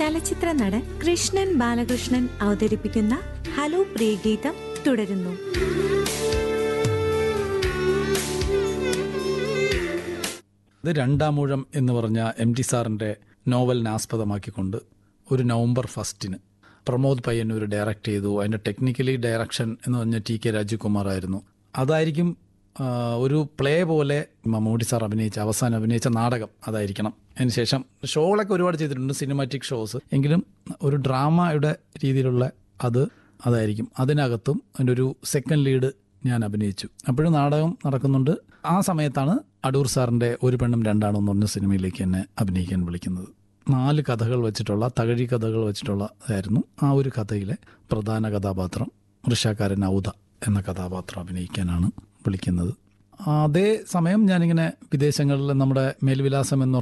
ചലച്ചിത്ര നടൻ കൃഷ്ണൻ ബാലകൃഷ്ണൻ അവതരിപ്പിക്കുന്ന ഹലോ പ്രിയഗീതം തുടരുന്നു ഇത് രണ്ടാമൂഴം എന്ന് പറഞ്ഞ എം ടി സാറിൻ്റെ നോവലിനെ ആസ്പദമാക്കിക്കൊണ്ട് ഒരു നവംബർ ഫസ്റ്റിന് പ്രമോദ് പയ്യന്നൂർ ഡയറക്റ്റ് ചെയ്തു അതിൻ്റെ ടെക്നിക്കലി ഡയറക്ഷൻ എന്ന് പറഞ്ഞ ടി കെ രാജകുമാർ ആയിരുന്നു അതായിരിക്കും ആ, ഒരു പ്ലേ പോലെ മമ്മൂട്ടി സാർ അഭിനയിച്ച അവസാനം അഭിനയിച്ച നാടകം അതായിരിക്കണം അതിനുശേഷം ഷോകളൊക്കെ ഒരുപാട് ചെയ്തിട്ടുണ്ട് സിനിമാറ്റിക് ഷോസ് എങ്കിലും ഒരു ഡ്രാമയുടെ രീതിയിലുള്ള അത് അതായിരിക്കും അതിനകത്തും അതിൻ്റെ ഒരു സെക്കൻഡ് ലീഡ് ഞാൻ അഭിനയിച്ചു അപ്പോഴും നാടകം നടക്കുന്നുണ്ട് ആ സമയത്താണ് അടൂർ സാറിൻ്റെ ഒരു പെണ്ണും രണ്ടാണും എന്ന് പറഞ്ഞ സിനിമയിലേക്ക് എന്നെ അഭിനയിക്കാൻ വിളിക്കുന്നത് നാല് കഥകൾ വെച്ചിട്ടുള്ള തകഴി കഥകൾ വെച്ചിട്ടുള്ള ആയിരുന്നു ആ ഒരു കഥയിലെ പ്രധാന കഥാപാത്രം വൃഷാക്കാരൻ ഔദ എന്ന കഥാപാത്രം അഭിനയിക്കാനാണ് വിളിക്കുന്നത് അതേ സമയം ഞാനിങ്ങനെ വിദേശങ്ങളിൽ നമ്മുടെ മേൽവിലാസം എന്ന്